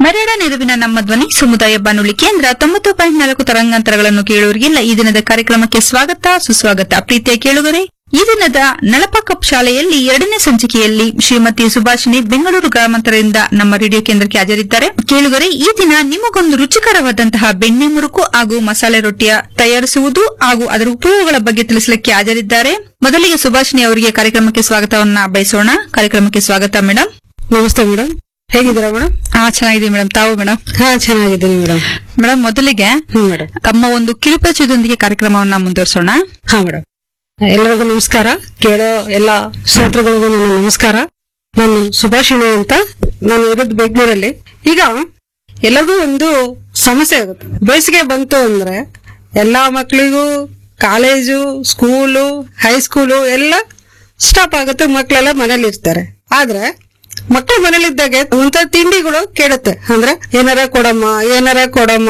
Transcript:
ಮರಡ ನೆರವಿನ ನಮ್ಮ ಧ್ವನಿ ಸಮುದಾಯ ಬಾನುಲಿ ಕೇಂದ್ರ ತೊಂಬತ್ತು ಪಾಯಿಂಟ್ ನಾಲ್ಕು ತರಂಗಾಂತರಗಳನ್ನು ಕೇಳುವರಿಗೆಲ್ಲ ಈ ದಿನದ ಕಾರ್ಯಕ್ರಮಕ್ಕೆ ಸ್ವಾಗತ ಸುಸ್ವಾಗತ ಪ್ರೀತಿಯ ಕೇಳುಗರೆ ಈ ದಿನದ ನಳಪ ಕಪ್ ಶಾಲೆಯಲ್ಲಿ ಎರಡನೇ ಸಂಚಿಕೆಯಲ್ಲಿ ಶ್ರೀಮತಿ ಸುಭಾಷಿಣಿ ಬೆಂಗಳೂರು ಗ್ರಾಮಾಂತರದಿಂದ ನಮ್ಮ ರೇಡಿಯೋ ಕೇಂದ್ರಕ್ಕೆ ಹಾಜರಿದ್ದಾರೆ ಕೇಳುಗರೆ ಈ ದಿನ ನಿಮಗೊಂದು ರುಚಿಕರವಾದಂತಹ ಬೆಣ್ಣೆ ಮುರುಕು ಹಾಗೂ ಮಸಾಲೆ ರೊಟ್ಟಿಯ ತಯಾರಿಸುವುದು ಹಾಗೂ ಅದರ ಉಪಯೋಗಗಳ ಬಗ್ಗೆ ತಿಳಿಸಲಿಕ್ಕೆ ಹಾಜರಿದ್ದಾರೆ ಮೊದಲಿಗೆ ಸುಭಾಷಿಣಿ ಅವರಿಗೆ ಕಾರ್ಯಕ್ರಮಕ್ಕೆ ಸ್ವಾಗತವನ್ನ ಬಯಸೋಣ ಕಾರ್ಯಕ್ರಮಕ್ಕೆ ಸ್ವಾಗತ ಮೇಡಮ್ ನಮಸ್ತೆ ಮೇಡಮ್ ಹೇಗಿದ್ದೀರಾ ಮೇಡಮ್ ಹಾ ಚೆನ್ನಾಗಿದೆ ಮೇಡಮ್ ತಾವು ಮೇಡಮ್ ಹಾ ಚೆನ್ನಾಗಿದ್ದೀನಿ ಮೇಡಮ್ ಮೇಡಮ್ ಮೊದಲಿಗೆ ಹ್ಮ್ ಮೇಡಮ್ ತಮ್ಮ ಒಂದು ಕಿರುಪರಿಚಯದೊಂದಿಗೆ ಕಾರ್ಯಕ್ರಮವನ್ನ ಮುಂದುವರಿಸೋಣ ಹಾ ಮೇಡಮ್ ಎಲ್ಲರಿಗೂ ನಮಸ್ಕಾರ ಕೇಳೋ ಎಲ್ಲ ಶ್ರೋತೃಗಳಿಗೂ ನನ್ನ ನಮಸ್ಕಾರ ನಾನು ಸುಭಾಷಿಣಿ ಅಂತ ನಾನು ಇರೋದು ಬೆಂಗಳೂರಲ್ಲಿ ಈಗ ಎಲ್ಲರಿಗೂ ಒಂದು ಸಮಸ್ಯೆ ಆಗುತ್ತೆ ಬೇಸಿಗೆ ಬಂತು ಅಂದ್ರೆ ಎಲ್ಲಾ ಮಕ್ಕಳಿಗೂ ಕಾಲೇಜು ಸ್ಕೂಲು ಹೈಸ್ಕೂಲು ಎಲ್ಲ ಸ್ಟಾಪ್ ಆಗುತ್ತೆ ಮಕ್ಕಳೆಲ್ಲ ಮನೇಲಿ ಇರ್ತಾರೆ ಆದ್ರೆ ಮಕ್ಕಳು ಮನೇಲಿದ್ದಾಗೆ ಒಂಥರ ತಿಂಡಿಗಳು ಕೇಳುತ್ತೆ ಅಂದ್ರೆ ಏನಾರ ಕೊಡಮ್ಮ ಏನಾರ ಕೊಡಮ್ಮ